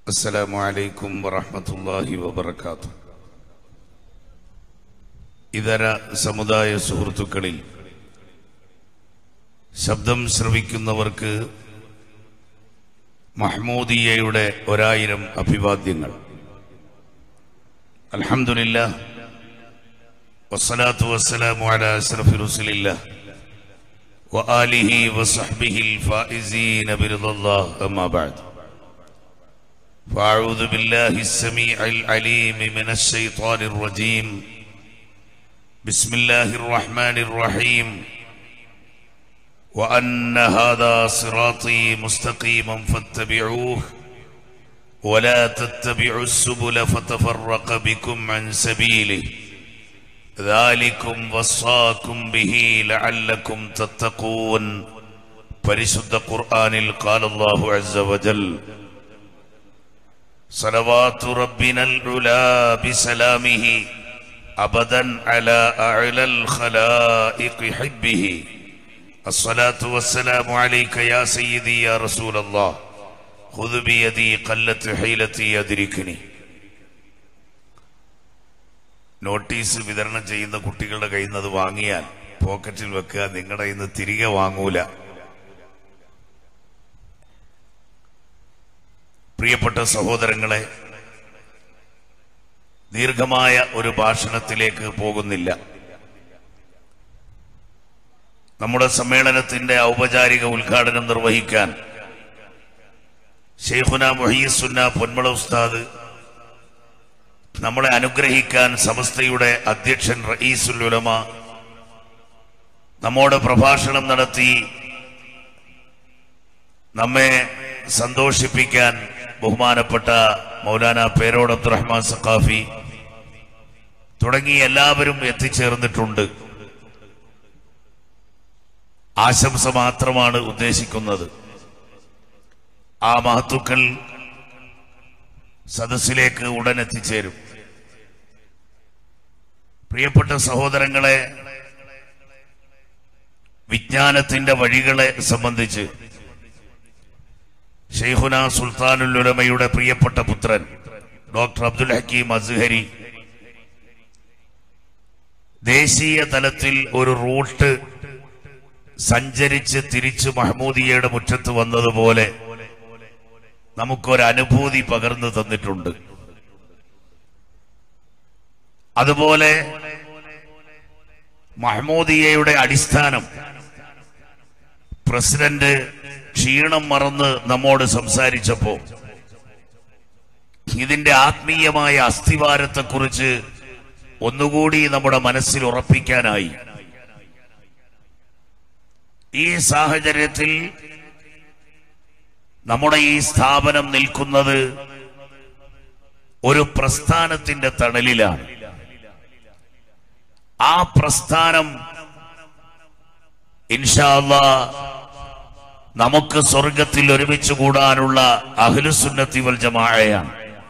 السلام عليكم ورحمة الله وبركاته ഇതര സമുദായ സുഹൃത്തുക്കളിൽ ശബ്ദം ശ്രവിക്കുന്നവർക്ക് മഹ്മൂദിയയുടെ ഒരായിരം അഭിവാദ്യങ്ങൾ അൽഹംദുലില്ല വസ്സലാത്തു വസ്സലാമു അലാ അഷ്റഫി റസൂലില്ലാ وآله وصحبه الفائزين برضا الله أما بعد فأعوذ بالله السميع العليم من الشيطان الرجيم بسم الله الرحمن الرحيم وأن هذا صراطي مستقيما فاتبعوه ولا تتبعوا السبل فتفرق بكم عن سبيله ذلكم وصاكم به لعلكم تتقون പരിശുദ്ധ ഖുർആനിൽ قال الله عز وجل صلوات ربنا العلا بسلامه أبدا على أعلى الخلائق حبه الصلاة والسلام عليك يا سيدي يا رسول الله خذ بيدي قلت حيلتي أدركني നോട്ടീസ് വിതരണം ചെയ്യുന്ന കുട്ടികളുടെ കയ്യിൽ നിന്ന് അത് വാങ്ങിയാൽ പോക്കറ്റിൽ വെക്കുക നിങ്ങളുടെ കയ്യിൽ നിന്ന് തിരികെ വാങ്ങൂല പ്രിയപ്പെട്ട സഹോദരങ്ങളെ ദീർഘമായ ഒരു ഭാഷണത്തിലേക്ക് പോകുന്നില്ല നമ്മുടെ സമ്മേളനത്തിന്റെ ഔപചാരിക ഉദ്ഘാടനം നിർവഹിക്കാൻ ഷെയ്ഖുന മൊഹീസുന്ന പൊന്മള ഉസ്താദ് നമ്മളെ അനുഗ്രഹിക്കാൻ സമസ്തയുടെ അധ്യക്ഷൻ റയീസുൽ ഉലമ നമ്മോട് പ്രഭാഷണം നടത്തി നമ്മെ സന്തോഷിപ്പിക്കാൻ ബഹുമാനപ്പെട്ട മൗലാന പേരോട് അബ്ദുറഹ്മാൻ സഖാഫി തുടങ്ങി എല്ലാവരും എത്തിച്ചേർന്നിട്ടുണ്ട് ആശംസ മാത്രമാണ് ഉദ്ദേശിക്കുന്നത് ആ മഹത്തുക്കൾ സദസ്സിലേക്ക് ഉടൻ എത്തിച്ചേരും പ്രിയപ്പെട്ട സഹോദരങ്ങളെ വിജ്ഞാനത്തിന്റെ വഴികളെ സംബന്ധിച്ച് ഷെയ്ഖുന സുൽത്താനുൽ ഉലമയുടെ പ്രിയപ്പെട്ട പുത്രൻ ഡോക്ടർ അബ്ദുൽ ഹക്കീം അസ്ഹരി ദേശീയ തലത്തിൽ ഒരു റൂട്ട് സഞ്ചരിച്ച് തിരിച്ച് മഹ്മൂദിയയുടെ മുറ്റത്ത് വന്നതുപോലെ നമുക്കൊരനുഭൂതി പകർന്നു തന്നിട്ടുണ്ട് അതുപോലെ മഹ്മൂദിയയുടെ അടിസ്ഥാനം പ്രസിഡന്റ് ക്ഷീണം മറന്ന് നമ്മോട് സംസാരിച്ചപ്പോ ഇതിന്റെ ആത്മീയമായ അസ്ഥിവാരത്തെക്കുറിച്ച് ഒന്നുകൂടി നമ്മുടെ മനസ്സിൽ ഉറപ്പിക്കാനായി ഈ സാഹചര്യത്തിൽ നമ്മുടെ ഈ സ്ഥാപനം നിൽക്കുന്നത് ഒരു പ്രസ്ഥാനത്തിന്റെ തണലിലാണ് ആ പ്രസ്ഥാനം ഇൻഷാല്ല നമുക്ക് സ്വർഗത്തിൽ ഒരുമിച്ച് കൂടാനുള്ള അഹ്ലുസുന്നത്തി വൽ ജമാഅയാണ്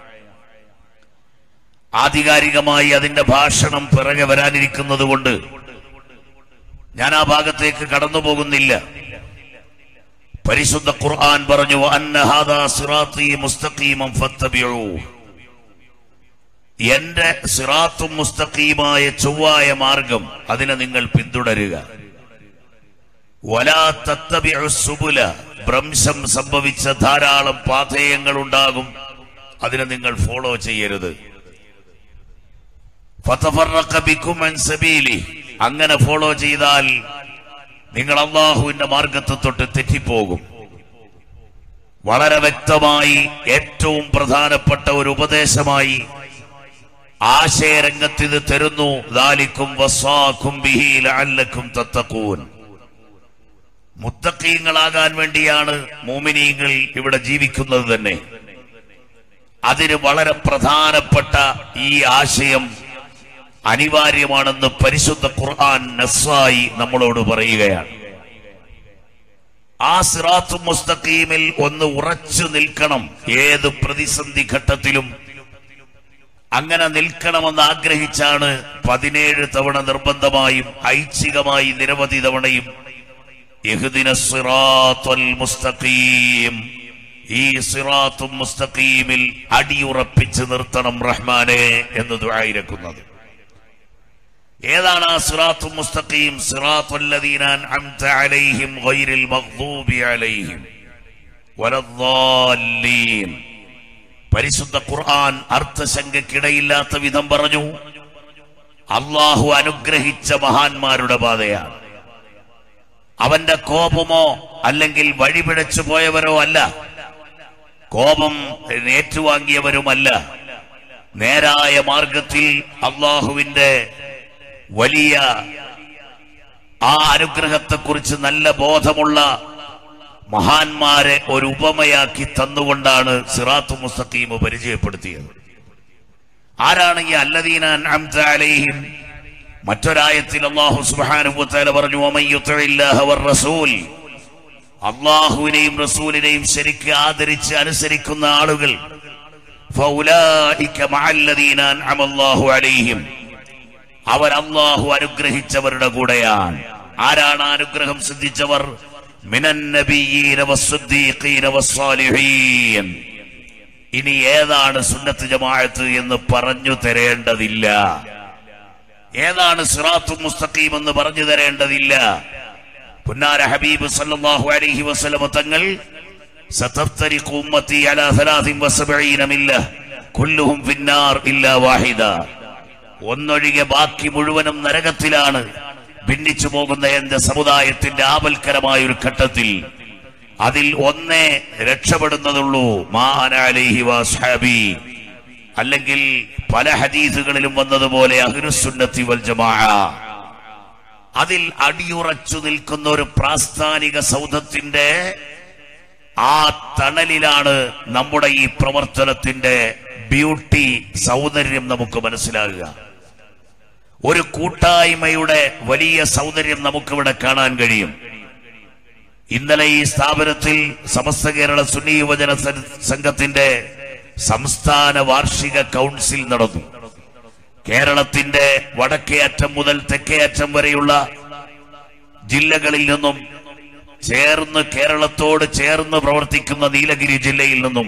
ആധികാരികമായി അതിന്റെ ഭാഷണം പിറകെ വരാനിരിക്കുന്നത് കൊണ്ട് ഞാൻ ആ ഭാഗത്തേക്ക് കടന്നു പോകുന്നില്ല പരിശുദ്ധ ഖുർആൻ പറഞ്ഞു അന്ന ഹാദാ സിറാത്തി മുസ്തഖീമം ഫത്തബിഉ എന്റെ സിറാത്തും മുസ്തഖീമായ ചൊവ്വായ മാർഗം അതിനെ നിങ്ങൾ പിന്തുടരുക വലാ തത്തബിഉ സുബുല ഭ്രംശം സംഭവിച്ച ധാരാളം പാഥേയങ്ങൾ ഉണ്ടാകും അതിനെ നിങ്ങൾ ഫോളോ ചെയ്യരുത് ഫതഫറഖ ബിക്കും അൻ സബീലി അങ്ങനെ ഫോളോ ചെയ്താൽ നിങ്ങൾ അള്ളാഹുവിന്റെ മാർഗത്തെ തൊട്ട് തെറ്റിപ്പോകും വളരെ വ്യക്തമായി ഏറ്റവും പ്രധാനപ്പെട്ട ഒരു ഉപദേശമായി ആശയരംഗത്ത് ഇത് തരുന്നു ദാലിക്കും വസ്വാക്കും ബിഹി ലഅല്ലക്കും തത്തക്കൂൻ മുത്തക്കീങ്ങളാകാൻ വേണ്ടിയാണ് മോമിനീങ്ങൾ ഇവിടെ ജീവിക്കുന്നത് തന്നെ അതിന് വളരെ പ്രധാനപ്പെട്ട ഈ ആശയം അനിവാര്യമാണെന്ന് പരിശുദ്ധ ഖുർആൻ നസ്സായി നമ്മളോട് പറയുകയാണ് ആ സിറാത്തു മുസ്തഖീമിൽ ഒന്ന് ഉറച്ചു നിൽക്കണം ഏത് പ്രതിസന്ധി ഘട്ടത്തിലും അങ്ങനെ നിൽക്കണമെന്ന് ആഗ്രഹിച്ചാണ് പതിനേഴ് തവണ നിർബന്ധമായും ഐച്ഛികമായി നിരവധി തവണയും ഇഹ്ദിന സിറാത്തുൽ മുസ്തഖീം ഈ സിറാത്തും മുസ്തഖീമിൽ അടിയുറപ്പിച്ച് നിർത്തണം റഹ്മാനെ എന്ന് ദുആയിരക്കുന്നത് ഏതാണ് ആ സിറാത്തും മുസ്തഖീം സിറാത്തുല്ലദീന അൻഅംത അലൈഹിം ഗൈറിൽ മഗ്ദൂബി അലൈഹിം വലദ്ദാല്ലീൻ പരിശുദ്ധ ഖുർആൻ അർത്ഥശങ്കയ്ക്കിടയില്ലാത്ത വിധം പറഞ്ഞു അള്ളാഹു അനുഗ്രഹിച്ച മഹാന്മാരുടെ പാതയാണ് അവന്റെ കോപമോ അല്ലെങ്കിൽ വഴിപിഴച്ചു പോയവരോ അല്ല കോപം ഏറ്റുവാങ്ങിയവരുമല്ല നേരായ മാർഗത്തിൽ അള്ളാഹുവിന്റെ വലിയ ആ അനുഗ്രഹത്തെക്കുറിച്ച് നല്ല ബോധമുള്ള മഹാന്മാരെ ഒരു ഉപമയാക്കി തന്നുകൊണ്ടാണ് സിറാത്തു മുസ്തഖീം പരിചയപ്പെടുത്തിയത് ആരാണ് ഈ അല്ലദീന അൻഅംത അലൈഹിം മറ്റൊരായത്തിൽ അല്ലാഹു സുബ്ഹാനഹു വതആല പറഞ്ഞു വമൻ യുതിഇല്ലാഹ വർ റസൂൽ അള്ളാഹുവിനെയും റസൂലിനെയും ശരിക്ക് ആദരിച്ച് അനുസരിക്കുന്ന ആളുകൾ ഫൗലായിക മഅല്ലദീന അൻഅമ അല്ലാഹു അലൈഹിം അവർ അള്ളാഹു അനുഗ്രഹിച്ചവരുടെ കൂടെയാണ് ആരാണ് ആ അനുഗ്രഹം സിദ്ധിച്ചവർ മിനൻ നബിയ്യീന വസ്സുദ്ദീഖീന വസ്സാലിഹീൻ ഇനി ഏതാണ് സുന്നത്ത് ജമാഅത്ത് എന്ന് പറഞ്ഞു തരേണ്ടതില്ല ഏതാണ് സിറാത്തും മുസ്തഖീം എന്ന് പറഞ്ഞു തരേണ്ടതില്ല പുന്നാര ഹബീബ് സല്ലല്ലാഹു അലൈഹി വസല്ലമ തങ്ങൾ സതഫ്തരിഖു ഉമ്മത്തി അലാ 73 മില്ല കുല്ലുഹും ഫിന്നാർ ഇല്ലാ വാഹിദ ഒന്നൊഴികെ ബാക്കി മുഴുവനും നരകത്തിലാണ് ഭിന്നിച്ചു പോകുന്ന എന്റെ സമുദായത്തിന്റെ ആപൽക്കരമായ ഒരു ഘട്ടത്തിൽ അതിൽ ഒന്നേ രക്ഷപ്പെടുന്നതുള്ളൂ മാനാലിഹി വാസ്ഹാബി അല്ലെങ്കിൽ പല ഹദീസുകളിലും വന്നതുപോലെ അഹ്ലുസുന്നത്തി വൽ ജമാഅ അതിൽ അടിയുറച്ചു നിൽക്കുന്ന ഒരു പ്രാസ്ഥാനിക സൗധത്തിന്റെ ആ തണലിലാണ് നമ്മുടെ ഈ പ്രവർത്തനത്തിന്റെ ബ്യൂട്ടി സൗന്ദര്യം നമുക്ക് മനസ്സിലാകുക ഒരു കൂട്ടായ്മയുടെ വലിയ സൗന്ദര്യം നമുക്കിവിടെ കാണാൻ കഴിയും ഇന്നലെ ഈ സ്ഥാപനത്തിൽ സമസ്ത കേരള സുന്നി യുവജന സ- സംഘത്തിന്റെ സംസ്ഥാന വാർഷിക കൗൺസിൽ നടന്നു കേരളത്തിന്റെ വടക്കേ അറ്റം മുതൽ തെക്കേ അറ്റം വരെയുള്ള ജില്ലകളിൽ നിന്നും ചേർന്ന് കേരളത്തോട് ചേർന്ന് പ്രവർത്തിക്കുന്ന നീലഗിരി ജില്ലയിൽ നിന്നും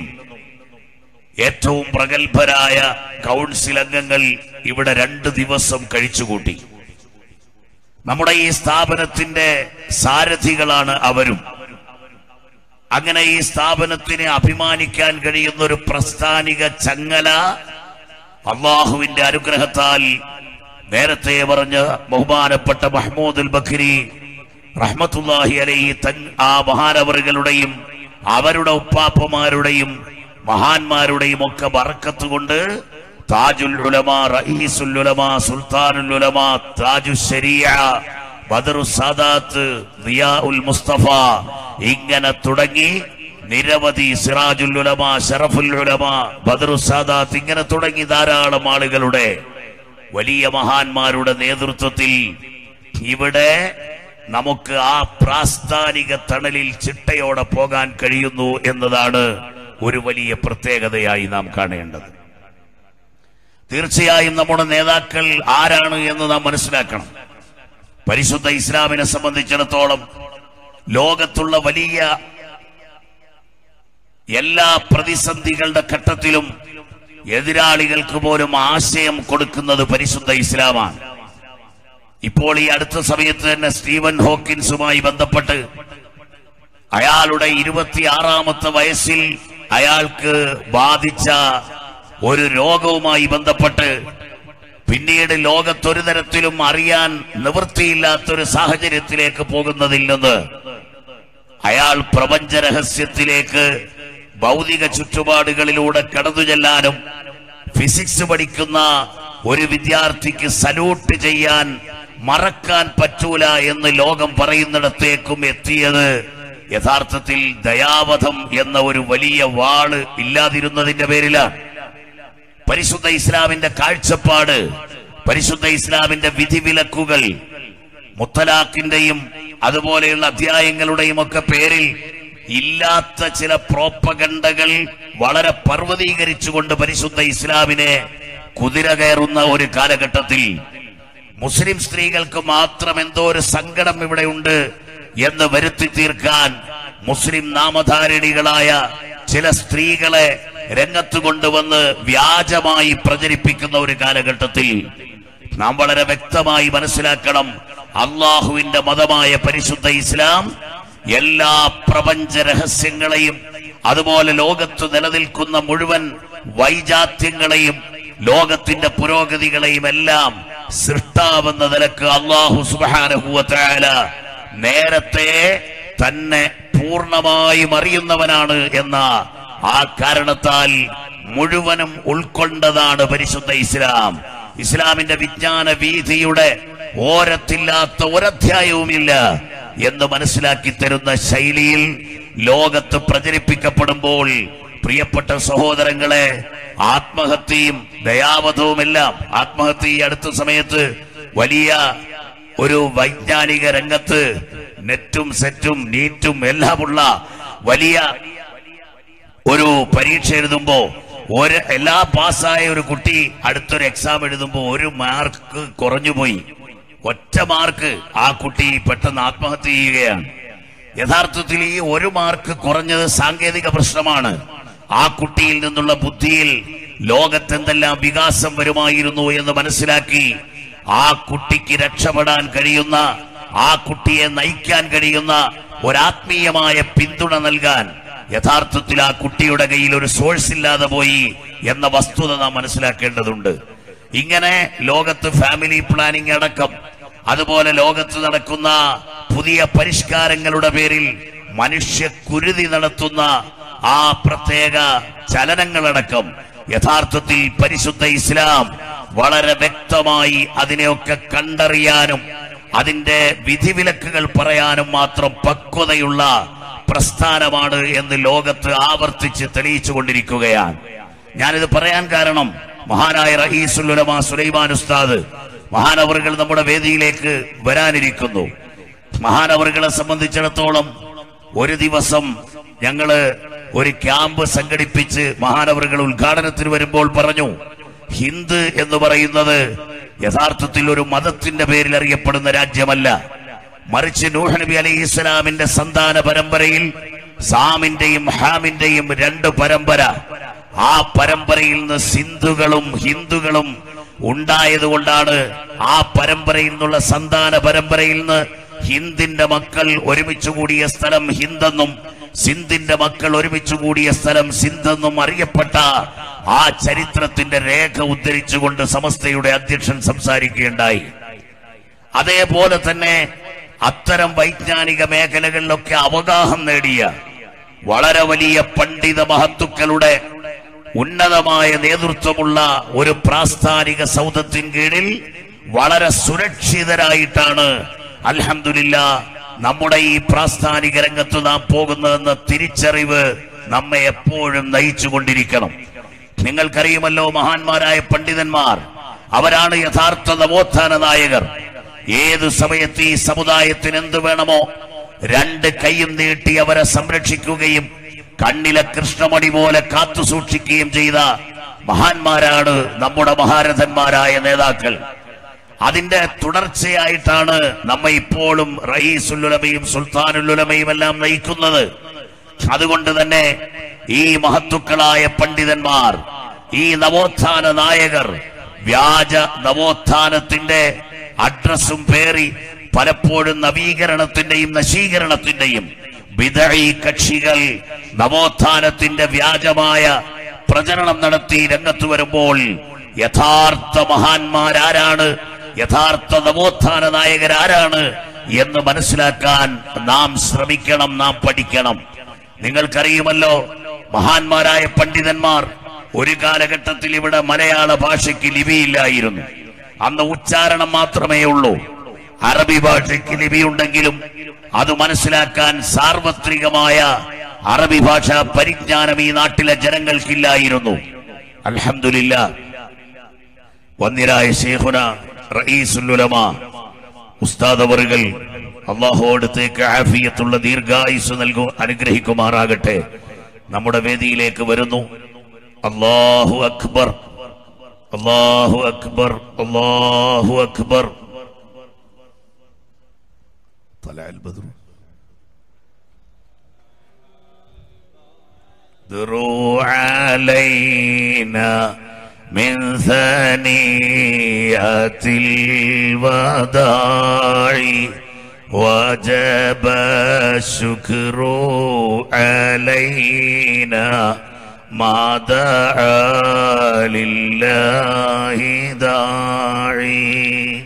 ഏറ്റവും പ്രഗത്ഭരായ കൗൺസിൽ അംഗങ്ങൾ ഇവിടെ രണ്ട് ദിവസം കഴിച്ചുകൂട്ടി നമ്മുടെ ഈ സ്ഥാപനത്തിന്റെ സാരഥികളാണ് അവരും അങ്ങനെ ഈ സ്ഥാപനത്തിന് അഭിമാനിക്കാൻ കഴിയുന്ന ഒരു പ്രസ്ഥാനിക ചങ്ങല അള്ളാഹുവിന്റെ അനുഗ്രഹത്താൽ നേരത്തെ പറഞ്ഞ ബഹുമാനപ്പെട്ട മഹ്മൂദുൽ ബഖരി റഹ്മത്തുല്ലാഹി അലൈഹി തൻ ആ മഹാനവറുകളുടെയും അവരുടെ ഉപ്പാപ്പമാരുടെയും മഹാന്മാരുടെയും ഒക്കെ ബറക്കത്ത് കൊണ്ട് താജുൽ ഉലമ റഈസുൽ ഉലമ സുൽത്താനുൽ ഉലമ താജു ശരിയ ബദറു സാദാത്ത് ദിയാഉൽ മുസ്തഫ ഇങ്ങനെ തുടങ്ങി നിരവധി സിറാജുൽ ഉലമ ഷറഫുൽ ഉലമ ബദറു സാദാത്ത് ഇങ്ങനെ തുടങ്ങി ധാരാളം ആളുകളുടെ വലിയ മഹാന്മാരുടെ നേതൃത്വത്തിൽ ഇവിടെ നമുക്ക് ആ പ്രാസ്ഥാനിക തണലിൽ ചിട്ടയോടെ പോകാൻ കഴിയുന്നു എന്നതാണ് ഒരു വലിയ പ്രത്യേകതയായി നാം കാണേണ്ടത് തീർച്ചയായും നമ്മുടെ നേതാക്കൾ ആരാണ് എന്ന് നാം മനസ്സിലാക്കണം പരിശുദ്ധ ഇസ്ലാമിനെ സംബന്ധിച്ചിടത്തോളം ലോകത്തുള്ള വലിയ എല്ലാ പ്രതിസന്ധികളുടെ ഘട്ടത്തിലും എതിരാളികൾക്ക് പോലും ആശയം കൊടുക്കുന്നത് പരിശുദ്ധ ഇസ്ലാമാണ് ഇപ്പോൾ ഈ അടുത്ത സമയത്ത് തന്നെ സ്റ്റീവൻ ഹോക്കിൻസുമായി ബന്ധപ്പെട്ട് അയാളുടെ ഇരുപത്തിയാറാമത്തെ വയസ്സിൽ അയാൾക്ക് ബാധിച്ച ഒരു രോഗവുമായി ബന്ധപ്പെട്ട് പിന്നീട് ലോകത്തൊരു തരത്തിലും അറിയാൻ നിവൃത്തിയില്ലാത്തൊരു സാഹചര്യത്തിലേക്ക് പോകുന്നതിൽ നിന്ന് അയാൾ പ്രപഞ്ച രഹസ്യത്തിലേക്ക് ഭൗതിക ചുറ്റുപാടുകളിലൂടെ കടന്നു ചെല്ലാനും ഫിസിക്സ് പഠിക്കുന്ന ഒരു വിദ്യാർത്ഥിക്ക് സല്യൂട്ട് ചെയ്യാൻ മറക്കാൻ പറ്റൂല എന്ന് ലോകം പറയുന്നിടത്തേക്കും എത്തിയത് യഥാർത്ഥത്തിൽ ദയാവധം എന്ന ഒരു വലിയ വാള് ഇല്ലാതിരുന്നതിന്റെ പേരിലാണ് പരിശുദ്ധ ഇസ്ലാമിന്റെ കാഴ്ചപ്പാട് പരിശുദ്ധ ഇസ്ലാമിന്റെ വിധിവിലക്കുകൾ മുത്തലാഖിന്റെയും അതുപോലെയുള്ള അധ്യായങ്ങളുടെയും ഒക്കെ പേരിൽ ഇല്ലാത്ത ചില പ്രോപ്പഗണ്ടകൾ വളരെ പർവ്വതീകരിച്ചുകൊണ്ട് പരിശുദ്ധ ഇസ്ലാമിനെ കുതിര കയറുന്ന ഒരു കാലഘട്ടത്തിൽ മുസ്ലിം സ്ത്രീകൾക്ക് മാത്രം എന്തോ ഒരു സങ്കടം ഇവിടെ ഉണ്ട് എന്ന് വരുത്തി തീർക്കാൻ മുസ്ലിം നാമധാരിണികളായ ചില സ്ത്രീകളെ രംഗത്ത് കൊണ്ടുവന്ന് വ്യാജമായി പ്രചരിപ്പിക്കുന്ന ഒരു കാലഘട്ടത്തിൽ നാം വളരെ വ്യക്തമായി മനസ്സിലാക്കണം അള്ളാഹുവിന്റെ മതമായ പരിശുദ്ധ ഇസ്ലാം എല്ലാ പ്രപഞ്ച രഹസ്യങ്ങളെയും അതുപോലെ ലോകത്ത് നിലനിൽക്കുന്ന മുഴുവൻ വൈജാത്യങ്ങളെയും ലോകത്തിന്റെ പുരോഗതികളെയും എല്ലാം സൃഷ്ടാവെന്ന നിലക്ക് അള്ളാഹു സുബാനഹുവല നേരത്തെ തന്നെ പൂർണ്ണമായും അറിയുന്നവനാണ് എന്ന ആ കാരണത്താൽ മുഴുവനും ഉൾക്കൊണ്ടതാണ് പരിശുദ്ധ ഇസ്ലാം ഇസ്ലാമിന്റെ വിജ്ഞാന വീതിയുടെ ഓരത്തില്ലാത്ത ഒരധ്യായവുമില്ല എന്ന് മനസ്സിലാക്കി തരുന്ന ശൈലിയിൽ ലോകത്ത് പ്രചരിപ്പിക്കപ്പെടുമ്പോൾ പ്രിയപ്പെട്ട സഹോദരങ്ങളെ ആത്മഹത്യയും ദയാവധവുമെല്ലാം ആത്മഹത്യ ഈ അടുത്ത സമയത്ത് വലിയ ഒരു വൈജ്ഞാനിക രംഗത്ത് നെറ്റും സെറ്റും നീറ്റും എല്ലാമുള്ള വലിയ ഒരു പരീക്ഷ എഴുതുമ്പോ ഒരു എല്ലാ പാസ്സായ ഒരു കുട്ടി അടുത്തൊരു എക്സാം എഴുതുമ്പോ ഒരു മാർക്ക് കുറഞ്ഞുപോയി ഒറ്റ മാർക്ക് ആ കുട്ടി പെട്ടെന്ന് ആത്മഹത്യ ചെയ്യുകയാണ് യഥാർത്ഥത്തിൽ ഈ ഒരു മാർക്ക് കുറഞ്ഞത് സാങ്കേതിക പ്രശ്നമാണ് ആ കുട്ടിയിൽ നിന്നുള്ള ബുദ്ധിയിൽ ലോകത്തെന്തെല്ലാം വികാസം വരുമായിരുന്നു എന്ന് മനസ്സിലാക്കി ആ കുട്ടിക്ക് രക്ഷപ്പെടാൻ കഴിയുന്ന ആ കുട്ടിയെ നയിക്കാൻ കഴിയുന്ന ഒരാത്മീയമായ പിന്തുണ നൽകാൻ യഥാർത്ഥത്തിൽ ആ കുട്ടിയുടെ കയ്യിൽ ഒരു സോഴ്സ് ഇല്ലാതെ പോയി എന്ന വസ്തുത നാം മനസ്സിലാക്കേണ്ടതുണ്ട് ഇങ്ങനെ ലോകത്ത് ഫാമിലി പ്ലാനിംഗ് അടക്കം അതുപോലെ ലോകത്ത് നടക്കുന്ന പുതിയ പരിഷ്കാരങ്ങളുടെ പേരിൽ മനുഷ്യ കുരുതി നടത്തുന്ന ആ പ്രത്യേക ചലനങ്ങളടക്കം യഥാർത്ഥത്തിൽ പരിശുദ്ധ ഇസ്ലാം വളരെ വ്യക്തമായി അതിനെയൊക്കെ കണ്ടറിയാനും അതിന്റെ വിധിവിലക്കുകൾ പറയാനും മാത്രം പക്വതയുള്ള പ്രസ്ഥാനമാണ് എന്ന് ലോകത്ത് ആവർത്തിച്ച് തെളിയിച്ചു കൊണ്ടിരിക്കുകയാണ് ഞാനിത് പറയാൻ കാരണം മഹാനായ റഹീസുലുലമ സുലൈമാൻ ഉസ്താദ് മഹാനവറുകൾ നമ്മുടെ വേദിയിലേക്ക് വരാനിരിക്കുന്നു മഹാനവറുകളെ സംബന്ധിച്ചിടത്തോളം ഒരു ദിവസം ഞങ്ങള് ഒരു ക്യാമ്പ് സംഘടിപ്പിച്ച് മഹാനവറുകൾ ഉദ്ഘാടനത്തിന് വരുമ്പോൾ പറഞ്ഞു ഹിന്ദ് എന്ന് പറയുന്നത് യഥാർത്ഥത്തിൽ ഒരു മതത്തിന്റെ പേരിൽ അറിയപ്പെടുന്ന രാജ്യമല്ല മറിച്ച് നൂഹ് നബി അലൈഹി ഇസ്ലാമിന്റെ സന്താന പരമ്പരയിൽ സാമിന്റെയും ഹാമിന്റെയും രണ്ട് പരമ്പര ആ പരമ്പരയിൽ നിന്ന് സിന്ധുകളും ഹിന്ദുകളും ഉണ്ടായതുകൊണ്ടാണ് ആ പരമ്പരയിൽ നിന്നുള്ള സന്താന പരമ്പരയിൽ നിന്ന് ഹിന്ദിന്റെ മക്കൾ ഒരുമിച്ച് കൂടിയ സ്ഥലം ഹിന്ദെന്നും സിന്ധിന്റെ മക്കൾ ഒരുമിച്ച് കൂടിയ സ്ഥലം സിന്ധെന്നും അറിയപ്പെട്ട ആ ചരിത്രത്തിന്റെ രേഖ ഉദ്ധരിച്ചുകൊണ്ട് സമസ്തയുടെ അധ്യക്ഷൻ സംസാരിക്കുകയുണ്ടായി അതേപോലെ തന്നെ അത്തരം വൈജ്ഞാനിക മേഖലകളിലൊക്കെ അവഗാഹം നേടിയ വളരെ വലിയ പണ്ഡിത മഹത്തുക്കളുടെ ഉന്നതമായ നേതൃത്വമുള്ള ഒരു പ്രാസ്ഥാനിക സൗധത്തിൻ കീഴിൽ വളരെ സുരക്ഷിതരായിട്ടാണ് അൽഹംദുലില്ല നമ്മുടെ ഈ പ്രാസ്ഥാനിക രംഗത്ത് നാം പോകുന്നതെന്ന തിരിച്ചറിവ് നമ്മെ എപ്പോഴും നയിച്ചുകൊണ്ടിരിക്കണം നിങ്ങൾക്കറിയുമല്ലോ മഹാന്മാരായ പണ്ഡിതന്മാർ അവരാണ് യഥാർത്ഥ നവോത്ഥാന നായകർ ഏതു സമയത്ത് ഈ സമുദായത്തിന് എന്ത് വേണമോ രണ്ട് കൈയും നീട്ടി അവരെ സംരക്ഷിക്കുകയും കണ്ണിലെ കൃഷ്ണമണി പോലെ കാത്തു സൂക്ഷിക്കുകയും ചെയ്ത മഹാന്മാരാണ് നമ്മുടെ മഹാരഥന്മാരായ നേതാക്കൾ അതിന്റെ തുടർച്ചയായിട്ടാണ് നമ്മെ ഇപ്പോഴും റയീസുല്ലുലമയും സുൽത്താനുല്ലുലമയും എല്ലാം നയിക്കുന്നത് അതുകൊണ്ട് തന്നെ ഈ മഹത്തുക്കളായ പണ്ഡിതന്മാർ ഈ നവോത്ഥാന നായകർ വ്യാജ നവോത്ഥാനത്തിന്റെ അഡ്രസ്സും പേറി പലപ്പോഴും നവീകരണത്തിന്റെയും നശീകരണത്തിന്റെയും വിതഴി കക്ഷികൾ നവോത്ഥാനത്തിന്റെ വ്യാജമായ പ്രചരണം നടത്തി രംഗത്ത് വരുമ്പോൾ യഥാർത്ഥ മഹാന്മാരാരാണ് യഥാർത്ഥ നവോത്ഥാന നായകരാരാണ് എന്ന് മനസ്സിലാക്കാൻ നാം ശ്രമിക്കണം നാം പഠിക്കണം നിങ്ങൾക്കറിയുമല്ലോ മഹാന്മാരായ പണ്ഡിതന്മാർ ഒരു കാലഘട്ടത്തിൽ ഇവിടെ മലയാള ഭാഷയ്ക്ക് ലിപിയില്ലായിരുന്നു അന്ന് ഉച്ചാരണം മാത്രമേ ഉള്ളൂ അറബി ഭാഷയ്ക്ക് ലിപിയുണ്ടെങ്കിലും അത് മനസ്സിലാക്കാൻ സാർവത്രികമായ അറബി ഭാഷ പരിജ്ഞാനം ഈ നാട്ടിലെ ജനങ്ങൾക്കില്ലായിരുന്നു അൽഹംദുലില്ല വന്നിരായ ശേഖുന റഈസുല്ലുലമ ഉസ്താദ് അവറുകൾ അള്ളാഹുവടുത്തേക്ക് ആഫിയത്തുള്ള ദീർഘായുസ് നൽകു അനുഗ്രഹിക്കുമാറാകട്ടെ നമ്മുടെ വേദിയിലേക്ക് വരുന്നു അള്ളാഹു അക്ബർ അള്ളാഹു അക്ബർ അള്ളാഹു അക്ബർ طلع البدر ذروا علينا من ثنيات الوداع وجب الشكر علينا ما دعا لله داعي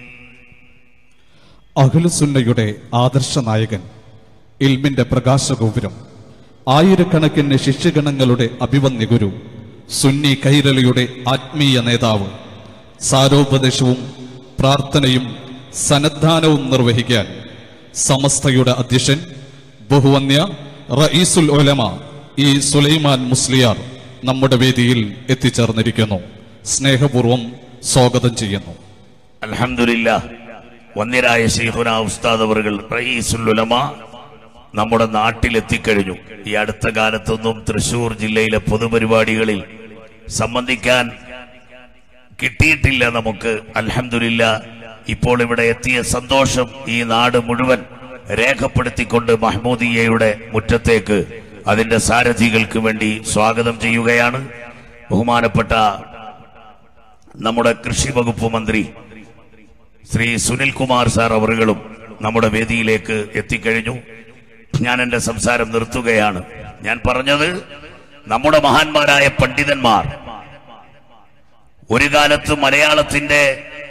അഖിലുസുന്നയുടെ ആദർശ നായകൻ ഇൽമിന്റെ പ്രകാശഗോപുരം ആയിരക്കണക്കിന് ശിഷ്യഗണങ്ങളുടെ അഭിവന്യ ഗുരു സുന്നി കൈരളിയുടെ ആത്മീയ നേതാവ് സാരോപദേശവും പ്രാർത്ഥനയും സന്നദ്ധാനവും നിർവഹിക്കാൻ സമസ്തയുടെ അധ്യക്ഷൻ ബഹുവന്യ റയീസുൽ ഒലമ ഈ സുലൈമാൻ മുസ്ലിയാർ നമ്മുടെ വേദിയിൽ എത്തിച്ചേർന്നിരിക്കുന്നു സ്നേഹപൂർവം സ്വാഗതം ചെയ്യുന്നു അൽഹംദുലില്ല വന്യരായ ശൈഖുന ഉസ്താദ് അവറുകൾ റയീസുൽ ഉലമ നമ്മുടെ നാട്ടിലെത്തിക്കഴിഞ്ഞു ഈ അടുത്ത കാലത്തൊന്നും തൃശൂർ ജില്ലയിലെ പൊതുപരിപാടികളിൽ സംബന്ധിക്കാൻ കിട്ടിയിട്ടില്ല നമുക്ക് അൽഹംദുലില്ല ഇപ്പോൾ ഇവിടെ എത്തിയ സന്തോഷം ഈ നാട് മുഴുവൻ രേഖപ്പെടുത്തിക്കൊണ്ട് മഹ്മൂദിയയുടെ മുറ്റത്തേക്ക് അതിന്റെ സാരഥികൾക്ക് വേണ്ടി സ്വാഗതം ചെയ്യുകയാണ് ബഹുമാനപ്പെട്ട നമ്മുടെ കൃഷി വകുപ്പ് മന്ത്രി ശ്രീ സുനിൽ കുമാർ സാർ അവറുകളും നമ്മുടെ വേദിയിലേക്ക് എത്തിക്കഴിഞ്ഞു ഞാൻ എന്റെ സംസാരം നിർത്തുകയാണ് ഞാൻ പറഞ്ഞത് നമ്മുടെ മഹാന്മാരായ പണ്ഡിതന്മാർ ഒരു കാലത്ത് മലയാളത്തിന്റെ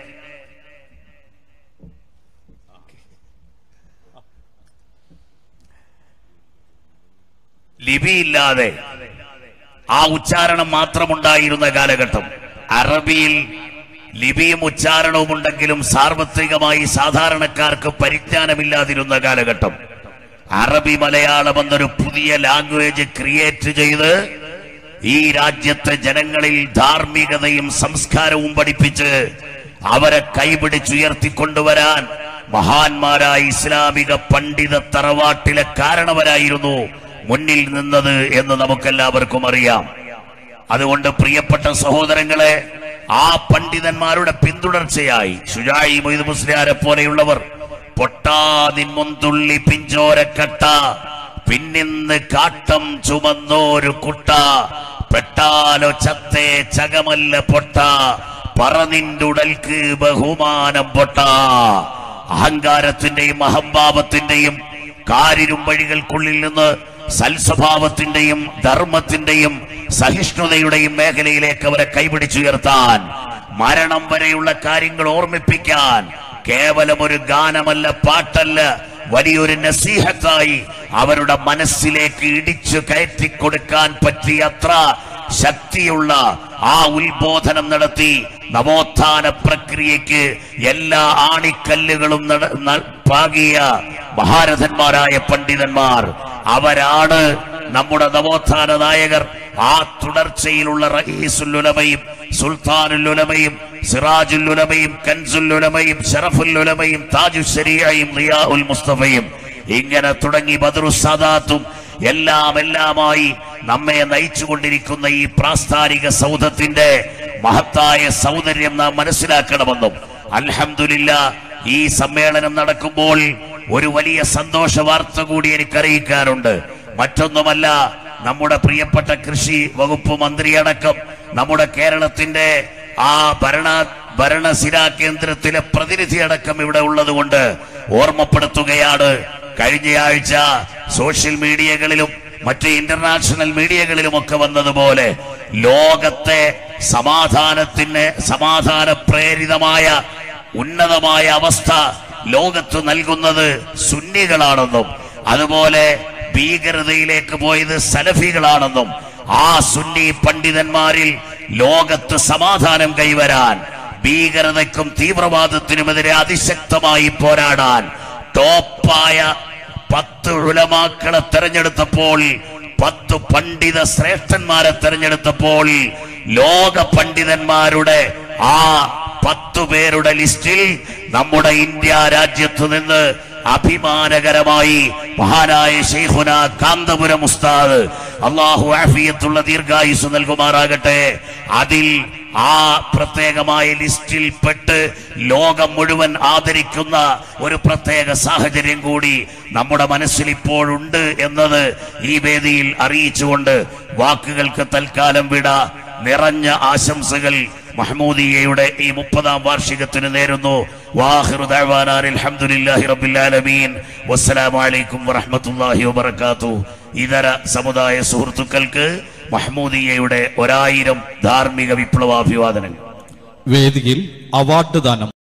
ലിപിയില്ലാതെ ആ ഉച്ചാരണം മാത്രമുണ്ടായിരുന്ന കാലഘട്ടം അറബിയിൽ ലിപിയും ഉച്ചാരണവും ഉണ്ടെങ്കിലും സാർവത്രികമായി സാധാരണക്കാർക്ക് പരിജ്ഞാനമില്ലാതിരുന്ന കാലഘട്ടം അറബി മലയാളം എന്നൊരു പുതിയ ലാംഗ്വേജ് ക്രിയേറ്റ് ചെയ്ത് ഈ രാജ്യത്തെ ജനങ്ങളിൽ ധാർമ്മികതയും സംസ്കാരവും പഠിപ്പിച്ച് അവരെ കൈപിടിച്ചുയർത്തിക്കൊണ്ടുവരാൻ മഹാന്മാരായ ഇസ്ലാമിക പണ്ഡിത തറവാട്ടിലെ കാരണവരായിരുന്നു മുന്നിൽ നിന്നത് എന്ന് നമുക്കെല്ലാവർക്കും അറിയാം അതുകൊണ്ട് പ്രിയപ്പെട്ട സഹോദരങ്ങളെ ആ പണ്ഡിതന്മാരുടെ പിന്തുടർച്ചയായി ഷുജായി മൊയ്ത് മുസ്ലിയാരെ പോലെയുള്ളവർ പൊട്ടാതിൻ മുന്തുള്ളി പിഞ്ചോരക്കട്ട പിന്നിന്ന് കാട്ടം ചുമന്നോരു കുട്ട പെട്ടാലോ ചത്തേ ചകമല്ല പൊട്ട പറനിന്റുടൽക്ക് ബഹുമാനം പൊട്ട അഹങ്കാരത്തിന്റെയും അഹംഭാവത്തിന്റെയും കാരിരും വഴികൾക്കുള്ളിൽ നിന്ന് സൽസ്വഭാവത്തിന്റെയും ധർമ്മത്തിന്റെയും സഹിഷ്ണുതയുടെയും മേഖലയിലേക്ക് അവരെ കൈപിടിച്ചുയർത്താൻ മരണം വരെയുള്ള കാര്യങ്ങൾ ഓർമ്മിപ്പിക്കാൻ കേവലം ഒരു ഗാനമല്ല പാട്ടല്ല വലിയൊരു നസീഹത്തായി അവരുടെ മനസ്സിലേക്ക് ഇടിച്ചു കയറ്റി കൊടുക്കാൻ പറ്റിയ അത്ര ശക്തിയുള്ള ആ ഉത്ബോധനം നടത്തി നവോത്ഥാന പ്രക്രിയക്ക് എല്ലാ ആണിക്കല്ലുകളും നട- ന- പാകിയ മഹാരഥന്മാരായ പണ്ഡിതന്മാർ അവരാണ് നമ്മുടെ നവോത്ഥാന നായകർ ആ തുടർച്ചയിലുള്ള റഹീസുല്ലുലമയും സുൽത്താനുല്ലുലമയും സിറാജുല്ലുലമയും കൻസുല്ലുലമയും ഷറഫുല്ലുലമയും താജുശരിയയും റിയാ ഉൽ മുസ്തഫയും ഇങ്ങനെ തുടങ്ങി ബദറു സാദാത്തും എല്ലാം എല്ലാമായി നമ്മെ നയിച്ചുകൊണ്ടിരിക്കുന്ന ഈ പ്രാസ്ഥാനിക സൗധത്തിന്റെ മഹത്തായ സൗന്ദര്യം നാം മനസ്സിലാക്കണമെന്നും അൽഹംദുലില്ല ഈ സമ്മേളനം നടക്കുമ്പോൾ ഒരു വലിയ സന്തോഷ വാർത്ത കൂടി എനിക്ക് അറിയിക്കാനുണ്ട് മറ്റൊന്നുമല്ല നമ്മുടെ പ്രിയപ്പെട്ട കൃഷി വകുപ്പ് മന്ത്രിയടക്കം നമ്മുടെ കേരളത്തിന്റെ ആ ഭരണ ഭരണസിരാ കേന്ദ്രത്തിലെ പ്രതിനിധി അടക്കം ഇവിടെ ഉള്ളതുകൊണ്ട് ഓർമ്മപ്പെടുത്തുകയാണ് കഴിഞ്ഞയാഴ്ച സോഷ്യൽ മീഡിയകളിലും മറ്റ് ഇന്റർനാഷണൽ മീഡിയകളിലുമൊക്കെ വന്നതുപോലെ ലോകത്തെ സമാധാനത്തിന് സമാധാന പ്രേരിതമായ ഉന്നതമായ അവസ്ഥ ലോകത്ത് നൽകുന്നത് സുന്നികളാണെന്നും അതുപോലെ ഭീകരതയിലേക്ക് പോയത് സലഫികളാണെന്നും ആ സുന്നി പണ്ഡിതന്മാരിൽ ലോകത്ത് സമാധാനം കൈവരാൻ ഭീകരതയ്ക്കും തീവ്രവാദത്തിനുമെതിരെ അതിശക്തമായി പോരാടാൻ ടോപ്പായ പത്ത് ഉലമാക്കളെ തെരഞ്ഞെടുത്തപ്പോൾ പത്ത് പണ്ഡിത ശ്രേഷ്ഠന്മാരെ തെരഞ്ഞെടുത്തപ്പോൾ ലോക പണ്ഡിതന്മാരുടെ ആ പത്തു പേരുടെ ലിസ്റ്റിൽ നമ്മുടെ ഇന്ത്യ രാജ്യത്തു നിന്ന് അഭിമാനകരമായി മഹാനായ ഷെയ്ഖുന കാന്തപുരം ഉസ്താദ് അള്ളാഹു ആഫിയത്തുള്ള ദീർഘായുസ് നൽകുമാറാകട്ടെ അതിൽ ആ പ്രത്യേകമായ ലിസ്റ്റിൽ പെട്ട് ലോകം മുഴുവൻ ആദരിക്കുന്ന ഒരു പ്രത്യേക സാഹചര്യം കൂടി നമ്മുടെ മനസ്സിൽ ഇപ്പോഴുണ്ട് എന്നത് ഈ വേദിയിൽ അറിയിച്ചുകൊണ്ട് വാക്കുകൾക്ക് തൽക്കാലം വിട നിറഞ്ഞ ആശംസകൾ മഹ്മൂദിയയുടെ ഈ മുപ്പതാം വാർഷികത്തിന് നേരുന്നു വാഹിറു ദഅ്വാനാ അൽഹംദുലില്ലാഹി റബ്ബിൽ ആലമീൻ വസ്സലാമു അലൈക്കും വറഹ്മത്തുള്ളാഹി വബറകാതുഹു ഇതര സമുദായ സുഹൃത്തുക്കൾക്ക് മഹ്മൂദിയയുടെ ഒരായിരം ധാർമ്മിക വിപ്ലവാഭിവാദനങ്ങൾ വേദിയിൽ അവാർഡ് ദാനം